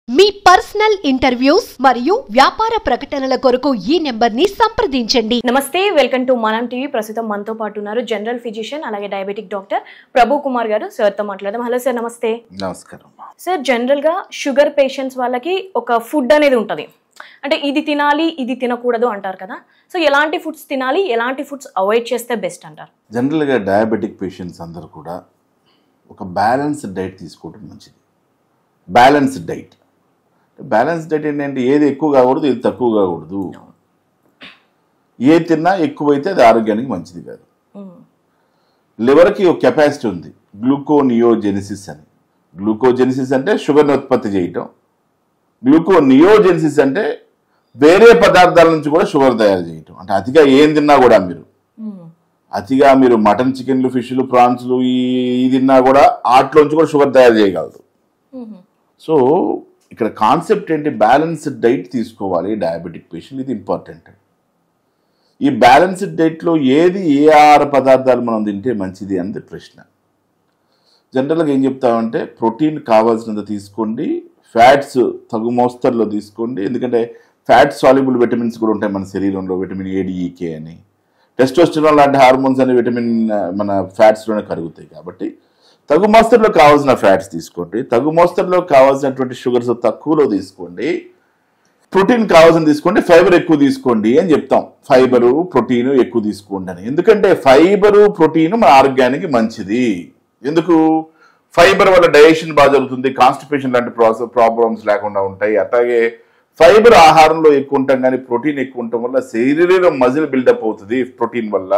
మీ personal interviews మరియు వ్యాపార ప్రకటనల కొరకు ఈ నెంబర్ని సంప్రదించండి నమస్తే వెల్కమ్ టు మనం టీవీ ప్రస్తుతం మనతో పాటు ఉన్నారు జనరల్ ఫిజిషియన్ అలాగే డయాబెటిక్ డాక్టర్ ప్రభు కుమార్ గారు సార్తో మాట్లాడదాం హలో సార్ నమస్తే నమస్కారం సార్ జనరల్గా షుగర్ పేషెంట్స్ వాళ్ళకి ఒక ఫుడ్ అనేది ఉంటుంది అంటే ఇది తినాలి ఇది తినకూడదు అంటారు కదా సో ఎలాంటి ఫుడ్స్ తినాలి ఎలాంటి ఫుడ్స్ అవాయిడ్ చేస్తే బెస్ట్ అంటారు జనరల్గా డయాబెటిక్ పేషెంట్స్ అందరూ కూడా ఒక బ్యాలెన్స్డ్ డైట్ తీసుకోవడం మంచిది బ్యాలెన్స్డ్ డైట్ బ్యాలెన్స్ డైట్ ఏంటంటే ఏది ఎక్కువ కాకూడదు ఏది తక్కువ కాకూడదు ఏది తిన్నా ఎక్కువైతే అది ఆరోగ్యానికి మంచిది కాదు లివర్కి ఒక కెపాసిటీ ఉంది గ్లూకోనియోజెనిసిస్ అని గ్లూకోజెనిసిస్ అంటే షుగర్ని ఉత్పత్తి చేయటం గ్లూకోనియోజెనిసిస్ అంటే వేరే పదార్థాల నుంచి కూడా షుగర్ తయారు చేయటం అంటే అతిగా ఏం తిన్నా కూడా మీరు అతిగా మీరు మటన్ చికెన్లు ఫిష్లు ప్రాన్స్లు ఈ ఈ తిన్నా కూడా వాటిలోంచి కూడా షుగర్ తయారు చేయగలదు సో ఇక్కడ కాన్సెప్ట్ ఏంటి బ్యాలెన్స్డ్ డైట్ తీసుకోవాలి డయాబెటిక్ పేషెంట్ ఇది ఇంపార్టెంట్ ఈ బ్యాలెన్స్డ్ డైట్లో ఏది ఏ ఆహార పదార్థాలు మనం తింటే మంచిది అనేది ప్రశ్న జనరల్గా ఏం చెప్తామంటే ప్రోటీన్ కావాల్సినంత తీసుకోండి ఫ్యాట్స్ తగు మోస్తరులో తీసుకోండి ఎందుకంటే ఫ్యాట్ సాల్యుబుల్ విటమిన్స్ కూడా ఉంటాయి మన శరీరంలో విటమిన్ ఏడిఈకే అని టెస్టోస్టెరాన్ లాంటి హార్మోన్స్ అనే విటమిన్ ఆ, మన ఫ్యాట్స్లోనే కరుగుతాయి కాబట్టి తగు మోస్తరులో కావాల్సిన ఫ్యాట్స్ తీసుకోండి తగు మోస్తరులో కావాల్సినటువంటి షుగర్స్ తక్కువలో తీసుకోండి ప్రోటీన్ కావాల్సిన తీసుకోండి ఫైబర్ ఎక్కువ తీసుకోండి అని చెప్తాం ఫైబరు ప్రోటీన్ ఎక్కువ తీసుకోండి అని ఎందుకంటే ఫైబరు ప్రోటీన్ మన ఆరోగ్యానికి మంచిది ఎందుకు ఫైబర్ వల్ల డైజెషన్ బాగా జరుగుతుంది కాన్స్టిపేషన్ లాంటి ప్రాసెస్ ప్రాబ్లమ్స్ లేకుండా ఉంటాయి అట్లాగే ఫైబర్ ఆహారంలో ఎక్కువ ఉంటాం కానీ ప్రోటీన్ ఎక్కువ ఉండటం వల్ల శరీరం మజిల్ బిల్డప్ అవుతుంది ప్రోటీన్ వల్ల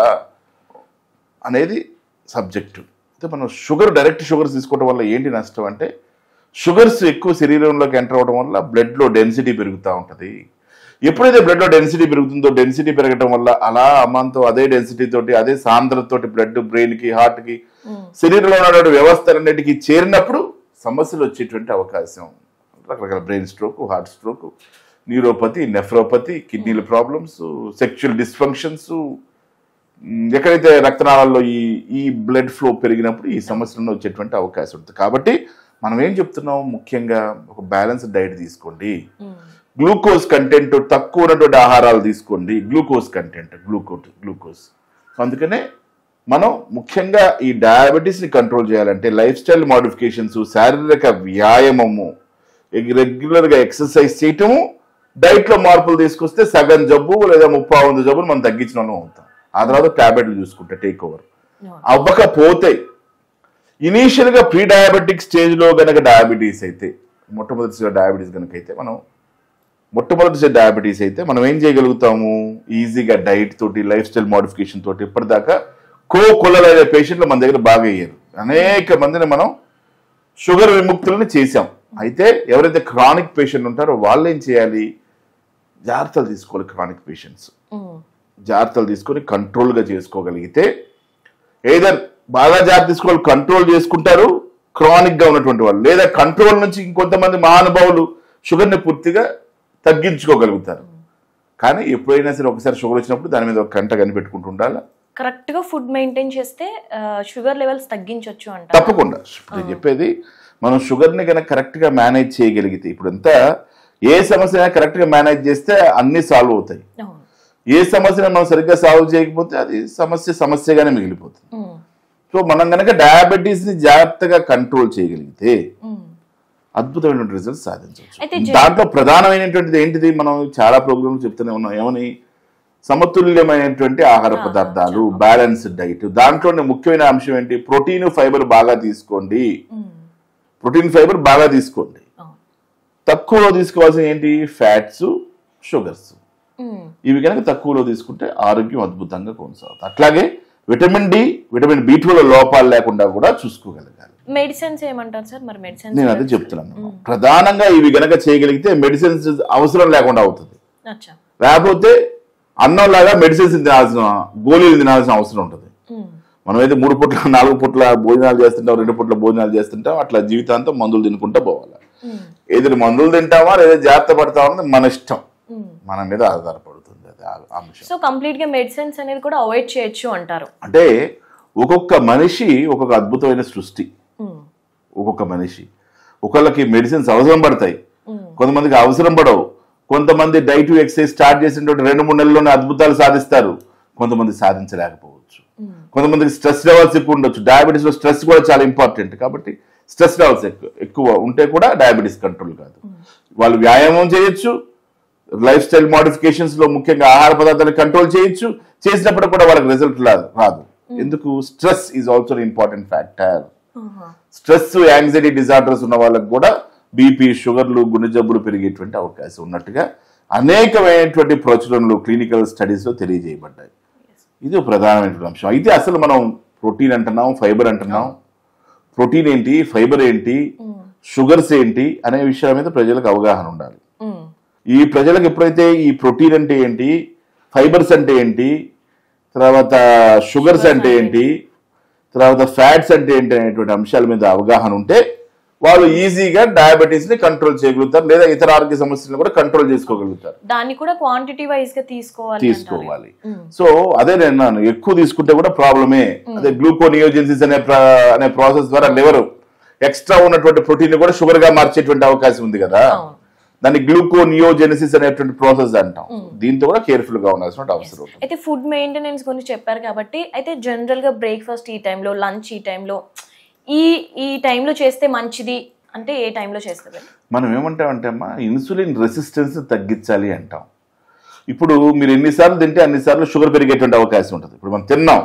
అనేది సబ్జెక్టు అయితే మనం షుగర్ డైరెక్ట్ షుగర్స్ తీసుకోవడం వల్ల ఏంటి నష్టం అంటే షుగర్స్ ఎక్కువ శరీరంలోకి ఎంటర్ అవడం వల్ల బ్లడ్లో డెన్సిటీ పెరుగుతూ ఉంటుంది ఎప్పుడైతే బ్లడ్లో డెన్సిటీ పెరుగుతుందో డెన్సిటీ పెరగడం వల్ల అలా అమ్మంతో అదే డెన్సిటీ తోటి అదే సాంద్రతతోటి బ్లడ్ బ్రెయిన్కి హార్ట్కి శరీరంలో ఉన్నటువంటి వ్యవస్థలన్నిటికీ చేరినప్పుడు సమస్యలు వచ్చేటువంటి అవకాశం రకరకాల brain stroke heart stroke neuropathy nephropathy కిడ్నీల ప్రాబ్లమ్స్ సెక్షువల్ డిస్ఫంక్షన్స్ ఎక్కడైతే రక్తనాళాల్లో ఈ ఈ బ్లడ్ ఫ్లో పెరిగినప్పుడు ఈ సమస్యలను వచ్చేటువంటి అవకాశం ఉంటుంది కాబట్టి మనం ఏం చెప్తున్నాం ముఖ్యంగా ఒక బ్యాలెన్స్డ్ డైట్ తీసుకోండి గ్లూకోజ్ కంటెంట్ తక్కువ ఉన్నటువంటి ఆహారాలు తీసుకోండి గ్లూకోజ్ కంటెంట్ గ్లూకోజ్ గ్లూకోజ్ అందుకనే మనం ముఖ్యంగా ఈ డయాబెటీస్ని కంట్రోల్ చేయాలంటే లైఫ్ స్టైల్ మాడిఫికేషన్స్ శారీరక వ్యాయామము రెగ్యులర్గా ఎక్సర్సైజ్ చేయటము డైట్లో మార్పులు తీసుకొస్తే సగం జబ్బు లేదా ముప్పై వంద జబ్బులు మనం తగ్గించిన వాళ్ళం అవుతాం ఆ తర్వాత టాబ్లెట్లు చూసుకుంటే టేక్ ఓవర్ అవ్వకపోతే ఇనీషియల్గా ప్రీ డయాబెటిక్ స్టేజ్లో గనక డయాబెటీస్ అయితే మొట్టమొదటి డయాబెటీస్ కనుక అయితే మనం మొట్టమొదటి డయాబెటీస్ అయితే మనం ఏం చేయగలుగుతాము ఈజీగా డైట్ తోటి లైఫ్ స్టైల్ మోడిఫికేషన్ తోటి ఇప్పటిదాకా కో కొల్లలైన పేషెంట్లు మన దగ్గర బాగా అయ్యారు అనేక మందిని మనం షుగర్ విముక్తులను చేశాం అయితే ఎవరైతే క్రానిక్ పేషెంట్ ఉంటారో వాళ్ళు ఏం చేయాలి జాగ్రత్తలు తీసుకోవాలి క్రానిక్ పేషెంట్స్ జాగ్రత్తలు తీసుకొని కంట్రోల్గా చేసుకోగలిగితే ఏదర్ బాగా జాగ్రత్త తీసుకోవాలి కంట్రోల్ చేసుకుంటారు క్రానిక్గా ఉన్నటువంటి వాళ్ళు లేదా కంట్రోల్ నుంచి ఇంకొంతమంది మహానుభావులు షుగర్ని పూర్తిగా తగ్గించుకోగలుగుతారు కానీ ఎప్పుడైనా సరే ఒకసారి షుగర్ వచ్చినప్పుడు దాని మీద ఒక కంట కనిపెట్టుకుంటూ ఉండాలి కరెక్ట్ గా ఫుడ్ మెయింటైన్ చేస్తే షుగర్ లెవెల్స్ తగ్గించవచ్చు అంట తప్పకుండా ఇప్పుడు చెప్పేది మనం షుగర్ని కనుక కరెక్ట్గా మేనేజ్ చేయగలిగితే ఇప్పుడు అంతా ఏ సమస్య కరెక్ట్గా మేనేజ్ చేస్తే అన్నీ సాల్వ్ అవుతాయి అవును ఏ సమస్యను మనం సరిగ్గా సాల్వ్ చేయకపోతే అది సమస్య సమస్యగానే మిగిలిపోతుంది ఉమ్, సో మనం కనుక డయాబెటీస్ని జాగ్రత్తగా కంట్రోల్ చేయగలిగితే ఉమ్, అద్భుతమైనటువంటి రిజల్ట్స్ సాధించవచ్చు అయితే జన- దాంట్లో ప్రధానమైనటువంటిది ఏంటిది మనం చాలా ప్రోగ్రామ్స్ చెప్తూనే ఉన్నాం ఏమని సమతుల్యమైనటువంటి ఆహార పదార్థాలు బ్యాలెన్స్డ్ డైట్ దాంట్లోనే ముఖ్యమైన అంశం ఏంటి ప్రోటీన్ ఫైబర్ బాగా తీసుకోండి ఉమ్, ప్రోటీన్ ఫైబర్ బాగా తీసుకోండి అవును. తక్కువలో తీసుకోవాల్సిన ఏంటి ఫ్యాట్స్ షుగర్స్ ఉమ్, ఇవి కనుక తక్కువలో తీసుకుంటే ఆరోగ్యం అద్భుతంగా కొనసాగుతుంది అట్లాగే విటమిన్ డి విటమిన్ బి లో లోపాలు లేకుండా కూడా చూసుకోగలగాలి మెడిసిన్స్ ఏమంటారు సార్ మరి మెడిసిన్స్ నేను అదే చెప్తున్నాను ప్రధానంగా ఇవి గనక చేయగలిగితే మెడిసిన్స్ అవసరం లేకుండా అవుతుంది అచ్చా లేకపోతే అన్నం లాగా మెడిసిన్స్ తినాల్సిన గోళీలు తినాల్సిన అవసరం ఉంటుంది ఉమ్, మనమైతే మూడు పుట్ల నాలుగు పుట్ల భోజనాలు చేస్తుంటాం రెండు పుట్ల భోజనాలు చేస్తుంటాం అట్లా జీవితాంతం మందులు తినుకుంటూ పోవాలి ఉమ్, ఏదో మందులు తింటామా లేదా జాగ్రత్త పడతామా అనేది మన ఇష్టం ఉమ్. మన మీద ఆధారపడుతుంది అది ఆ అంశం సో కంప్లీట్ గా మెడిసిన్స్ అనేది కూడా అవాయిడ్ చేయొచ్చు అంటారు అంటే ఒక్కొక్క మనిషి ఒక్కొక్క అద్భుతమైన సృష్టి ఉమ్, ఒక్కొక్క మనిషి ఒకళ్ళకి మెడిసిన్స్ అవసరం పడతాయి ఉమ్, కొంతమందికి అవసరం పడవు కొంతమంది డైట్ ఎక్సర్సైజ్ స్టార్ట్ చేసినటువంటి రెండు మూడు నెలల్లోనే అద్భుతాలు సాధిస్తారు కొంతమంది సాధించలేకపోవచ్చు కొంతమందికి స్ట్రెస్ లెవెల్స్ ఎక్కువ ఉండొచ్చు డయాబెటీస్ లో స్ట్రెస్ కూడా చాలా ఇంపార్టెంట్ కాబట్టి స్ట్రెస్ లెవెల్స్ ఎక్కువ ఎక్కువ ఉంటే కూడా డయాబెటీస్ కంట్రోల్ కాదు వాళ్ళు వ్యాయామం చేయొచ్చు లైఫ్ స్టైల్ మోడిఫికేషన్స్ లో ముఖ్యంగా ఆహార పదార్థాలను కంట్రోల్ చేయొచ్చు చేసినప్పుడు కూడా వాళ్ళకి రిజల్ట్ రాదు ఎందుకు stress is also important factor stress anxiety disorders ఉన్న వాళ్ళకి కూడా బీపీ షుగర్లు గుండె జబ్బులు పెరిగేటువంటి అవకాశం ఉన్నట్టుగా అనేకమైనటువంటి ప్రచురణలు క్లినికల్ స్టడీస్ లో తెలియజేయబడ్డాయి ఇది ఒక ప్రధానమైనటువంటి అంశం అయితే అసలు మనం ప్రోటీన్ అంటున్నాం ఫైబర్ అంటున్నాం ప్రోటీన్ ఏంటి ఫైబర్ ఏంటి షుగర్స్ ఏంటి అనే విషయాల మీద ప్రజలకు అవగాహన ఉండాలి ఈ ప్రజలకు ఎప్పుడైతే ఈ ప్రోటీన్ అంటే ఏంటి ఫైబర్స్ అంటే ఏంటి తర్వాత షుగర్స్ అంటే ఏంటి తర్వాత ఫ్యాట్స్ అంటే ఏంటి అనేటువంటి అంశాల మీద అవగాహన ఉంటే వాళ్ళు ఈజీగా డయాబెటీస్ ని కంట్రోల్ చేయగలుగుతారు లేదా ఇతర ఆరోగ్య సమస్యలను కూడా కంట్రోల్ చేసుకోగలుగుతారు దాన్ని కూడా క్వాంటిటీ వైజ్ గా తీసుకోవాలి తీసుకోవాలి సో అదే నేను అన్నాను ఎక్కువ తీసుకుంటే కూడా ప్రాబ్లమే అదే గ్లూకోనియోజెన్సిస్ అనే ప్ర- అనే ప్రాసెస్ ద్వారా లివర్ ఎక్స్ట్రా ఉన్నటువంటి ప్రోటీన్ కూడా షుగర్ గా మార్చేటువంటి అవకాశం ఉంది కదా అవును. దాన్ని గ్లూకోనియోజెనిసిస్ అనేటువంటి ప్రాసెస్ అంటాం దీంతో కూడా కేర్ఫుల్ గా ఉండాల్సిన అవసరం ఉంటుంది అయితే ఫుడ్ మెయింటెనెన్స్ గురించి చెప్పారు కాబట్టి అయితే జనరల్ గా బ్రేక్ఫాస్ట్ ఈ టైంలో లంచ్ ఈ టైంలో ఈ ఈ టైంలో చేస్తే మంచిది అంటే ఏ టైంలో చేస్తే మనం ఏమంటామంటే అమ్మా ఇన్సులిన్ రెసిస్టెన్స్ తగ్గించాలి అంటాం ఇప్పుడు మీరు ఎన్నిసార్లు తింటే అన్నిసార్లు షుగర్ పెరిగేటువంటి అవకాశం ఉంటుంది ఇప్పుడు మనం తిన్నాం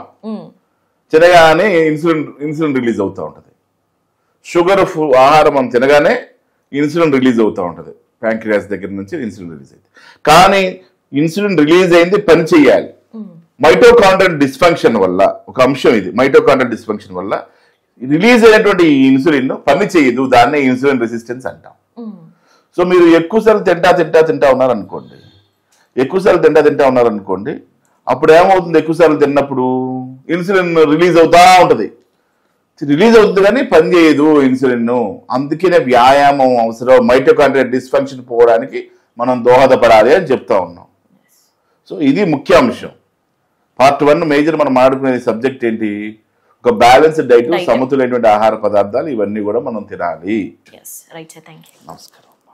తినగానే ఇన్సులిన్ ఇన్సులిన్ రిలీజ్ అవుతూ ఉంటుంది షుగర్ ఫు- ఆహారం మనం తినగానే ఇన్సులిన్ రిలీజ్ అవుతూ ఉంటుంది ప్యాంక్రియాస్ దగ్గర నుంచి ఇన్సులిన్ రిలీజ్ అయింది కానీ ఇన్సులిన్ రిలీజ్ అయింది పని చేయాలి మైటోకాండ్రియల్ డిస్ఫంక్షన్ వల్ల ఒక అంశం ఇది మైటోకాండ్రియల్ డిస్ఫంక్షన్ వల్ల రిలీజ్ అయినటువంటి ఈ ఇన్సులిన్ పని చేయదు దాన్నే ఇన్సులిన్ రెసిస్టెన్స్ అంటాం సో మీరు ఎక్కువసార్లు తింటా తింటా తింటా ఉన్నారనుకోండి ఎక్కువసార్లు తింటా తింటా ఉన్నారనుకోండి అప్పుడు ఏమవుతుంది ఎక్కువసార్లు తిన్నప్పుడు ఇన్సులిన్ రిలీజ్ అవుతా ఉంటది రిలీజ్ అవుతుంది కానీ పని చేయదు ఇన్సులిన్ అందుకనే వ్యాయామం అవసరం మైటోకాండ్రియల్ డిస్ఫంక్షన్ పోవడానికి మనం దోహదపడాలి అని చెప్తా ఉన్నాం సో ఇది ముఖ్య అంశం పార్ట్ వన్ మేజర్ మనం ఆడుకునే సబ్జెక్ట్ ఏంటి ఒక బ్యాలెన్స్డ్ డైట్ Diet. సమతులైనటువంటి ఆహార పదార్థాలు ఇవన్నీ కూడా మనం తినాలి yes right sir thank you నమస్కారం